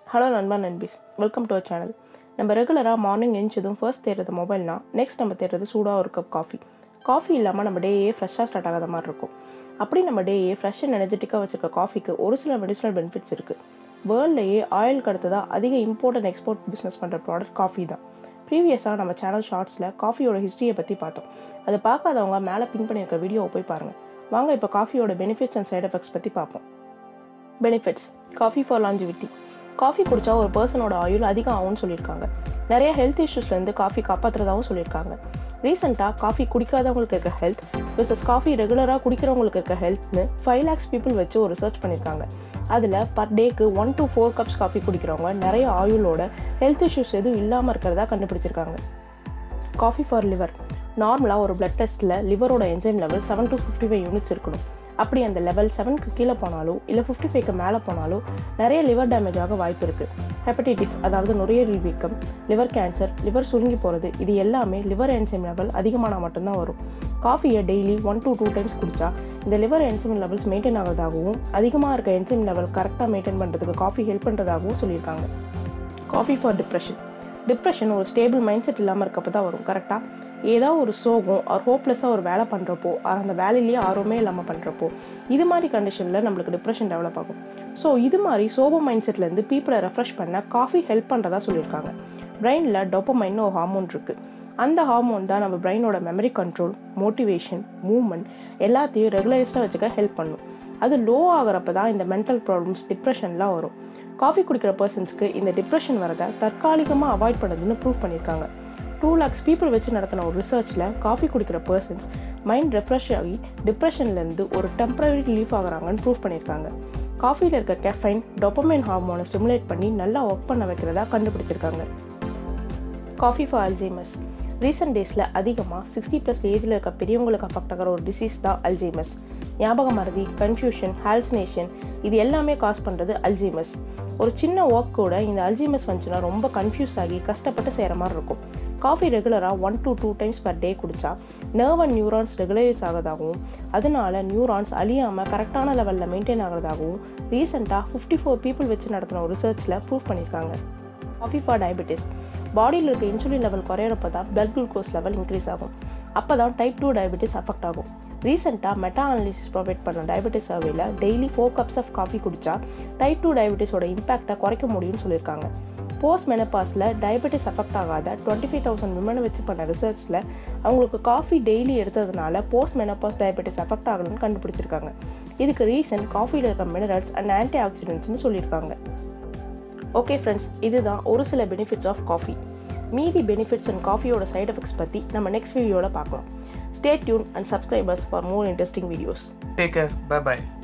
Hello நண்பா நண்பீஸ் welcome to our channel நம்ம ரெகுலராக மார்னிங் எழுந்ததும் ஃபர்ஸ்ட் தேடுறது மொபைல்னா நெக்ஸ்ட் நம்ம தேடுறது சூடாக ஒரு கப் காஃபி காஃபி இல்லாமல் நம்ம டேயே ஃப்ரெஷ்ஷாக ஸ்டார்ட் ஆகாத மாதிரி இருக்கும் அப்படி நம்ம டேயே ஃப்ரெஷ் அண்ட் எனர்ஜெட்டிக்காக வச்சிருக்க காஃபிக்கு ஒரு சில மெடிசனல் பெனிஃபிட்ஸ் இருக்குது வேர்ல்ட்லேயே ஆயிலுக்கு அடுத்ததாக அதிக இம்போர்ட் அண்ட் எக்ஸ்போர்ட் பிஸ்னஸ் பண்ணுற ப்ராடக்ட் காஃபி தான் ப்ரீவியஸாக நம்ம சேனல் ஷார்ட்ஸில் காஃபியோட ஹிஸ்ட்ரியை பற்றி பார்த்தோம் அதை பார்க்காதவங்க மேலே பின் பண்ணியிருக்க வீடியோவை போய் பாருங்கள் வாங்க இப்போ காஃபியோட பெனிஃபிட்ஸ் அண்ட் சைட் எஃபெக்ட்ஸ் பற்றி பார்ப்போம் benefits coffee for longevity coffee குடித்தா ஒரு பர்சனோட ஆயுள் அதிகம் ஆகும்னு சொல்லியிருக்காங்க நிறைய ஹெல்த் இஷ்யூஸ்லேருந்து காஃபி காப்பாற்றுறதாகவும் சொல்லியிருக்காங்க ரீசெண்டாக காஃபி குடிக்காதவங்களுக்கு இருக்க ஹெல்த் விசஸ் காஃபி ரெகுலராக குடிக்கிறவங்களுக்கு இருக்க ஹெல்த்னு ஃபைவ் லேக்ஸ் பீப்புள் வச்சு ஒரு ரிசர்ச் பண்ணியிருக்காங்க அதில் பர் டேக்கு one to four cups coffee குடிக்கிறவங்க நிறைய ஆயுளோட ஹெல்த் இஷ்யூஸ் எதுவும் இல்லாமல் இருக்கிறதா கண்டுபிடிச்சிருக்காங்க காஃபி ஃபார் லிவர் நார்மலாக ஒரு பிளட் டெஸ்ட்டில் லிவரோட enzyme level seven to fifty five units இருக்கணும் அப்படி அந்த லெவல் செவனுக்கு கீழே போனாலோ இல்லை ஃபிஃப்டி ஃபைவ்க்கு மேலே போனாலோ நிறைய லிவர் டேமேஜ் ஆக வாய்ப்பு இருக்குது ஹெப்படைட்டிஸ் அதாவது நுரையீரல் வீக்கம் லிவர் கேன்சர் லிவர் சுருங்கி போகிறது இது எல்லாமே லிவர் என்சைம் லெவல் அதிகமானால் மட்டும்தான் வரும் காஃபியை daily one to two times குடித்தா இந்த லிவர் என்சைம் லெவல்ஸ் மெயின்டைன் ஆகிறதாகவும் அதிகமாக இருக்க என்சைம் லெவல் கரெக்டாக மெயின்டைன் பண்ணுறதுக்கு காஃபி ஹெல்ப் பண்ணுறதாகவும் சொல்லியிருக்காங்க காஃபி ஃபார் டிப்ரெஷன் டிப்ரெஷன் ஒரு ஸ்டேபிள் மைண்ட் செட் இல்லாமல் இருக்கப்போ தான் வரும் கரெக்டாக ஏதோ ஒரு சோகம் ஒரு ஹோப்லெஸ்ஸாக ஒரு வேலை பண்ணுறப்போ அந்த வேலையிலேயே ஆர்வமே இல்லாமல் பண்ணுறப்போ இது மாதிரி கண்டிஷனில் நம்மளுக்கு டிப்ரெஷன் டெவலப் ஆகும் ஸோ இது மாதிரி சோபம் மைண்ட் செட்லேருந்து பீப்புளை ரெஃப்ரெஷ் பண்ண காஃபி ஹெல்ப் பண்ணுறதா சொல்லியிருக்காங்க பிரெயினில் டொப்பமைன்னு ஒரு ஹார்மோன் இருக்குது அந்த ஹார்மோன் தான் நம்ம பிரெயினோட மெமரி கண்ட்ரோல் மோட்டிவேஷன் மூவ்மெண்ட் எல்லாத்தையும் ரெகுலரைஸ்டாக வச்சுக்க ஹெல்ப் பண்ணும் அது லோ ஆகிறப்ப தான் இந்த மென்டல் ப்ராப்ளம்ஸ் டிப்ரெஷன்லாம் வரும் காஃபி குடிக்கிற பர்சன்ஸ்க்கு இந்த டிப்ரெஷன் வரதை தற்காலிகமாக அவாய்ட் பண்ணுதுன்னு ப்ரூவ் பண்ணியிருக்காங்க டூ லேக்ஸ் பீப்புள் வச்சு நடத்தின ஒரு ரிசர்ச்சில் காஃபி குடிக்கிற பர்சன்ஸ் மைண்ட் ரெஃப்ரெஷ் ஆகி டிப்ரெஷன்லேருந்து ஒரு டெம்பரரி ரிலீஃப் ஆகுறாங்கன்னு ப்ரூவ் பண்ணியிருக்காங்க காஃபியில் இருக்க கெஃபைன் டொப்பமைன் ஹார்மோனை ஸ்டிமுலேட் பண்ணி நல்லா ஒர்க் பண்ண வைக்கிறதா கண்டுபிடிச்சிருக்காங்க காஃபி ஃபார் அல்ஜைமஸ் ரீசெண்ட் டேஸில் அதிகமாக சிக்ஸ்டி ப்ளஸ் ஏஜில் இருக்க பெரியவங்களுக்கு அஃபெக்ட் ஆகிற ஒரு டிசீஸ் தான் அல்ஜைமஸ் ஞாபக மறதி கன்ஃபியூஷன் ஹால்சினேஷன் இது எல்லாமே காஸ் பண்ணுறது அல்ஜைமஸ் ஒரு சின்ன ஒர்க் கூட இந்த அல்ஜிமஸ் வந்துச்சுன்னா ரொம்ப கன்ஃபியூஸ் ஆகி கஷ்டப்பட்டு செய்கிற மாதிரி இருக்கும் காஃபி ரெகுலராக one to two times per day குடித்தா நர்வ் அண்ட் நியூரான்ஸ் ரெகுலரைஸ் ஆகிறதாகவும் அதனால நியூரான்ஸ் அழியாமல் கரெக்டான லெவலில் மெயின்டைன் ஆகிறதாகவும் ரீசெண்டாக ஃபிஃப்டி ஃபோர் பீப்புள் வச்சு நடத்தின ஒரு ரிசர்ச்சில் ப்ரூவ் பண்ணியிருக்காங்க காஃபி ஃபார் டயபெட்டிஸ் பாடியில் இருக்க இன்சுலின் லெவல் குறையிறப்ப தான் பிளட் குளுக்கோஸ் லெவல் இன்க்ரீஸ் ஆகும் அப்போ தான் டைப் டூ டயபெட்டிஸ் அஃபெக்ட் ஆகும் ரீசெண்டாக மெட்டா அனாலிசிஸ் ப்ரொவைட் பண்ண டயபெட்டிஸ் சர்வேல daily four cups of coffee குடித்தா டைப் டூ டயபெட்டிஸோட இம்பாக்டை குறைக்க முடியும்னு சொல்லியிருக்காங்க போஸ்ட் மெனப்பாஸில் டயபெட்டிஸ் அஃபெக்ட் ஆகாத டுவெண்ட்டி ஃபைவ் தௌசண்ட் விமனை வச்சு பண்ண ரிசர்ச்சில் அவங்களுக்கு காஃபி டெய்லி எடுத்ததுனால போஸ்ட் மெனப்பாஸ் டயபெட்டிஸ் அஃபெக்ட் ஆகலன்னு கண்டுபிடிச்சிருக்காங்க இதுக்கு ரீசன் காஃபியில் இருக்க மினரல்ஸ் அண்ட் ஆன்டி ஆக்சிடென்ட்ஸ்னு சொல்லியிருக்காங்க ஓகே ஃப்ரெண்ட்ஸ் இதுதான் ஒரு சில பெனிஃபிட்ஸ் ஆஃப் காஃபி மீதி பெனிஃபிட்ஸ் அண்ட் காஃபியோட சைட் எஃபெக்ட்ஸ் பற்றி நம்ம நெக்ஸ்ட் வீடியோவில் பார்க்கலாம் stay tune and subscribers for more interesting videos Take care. Bye bye.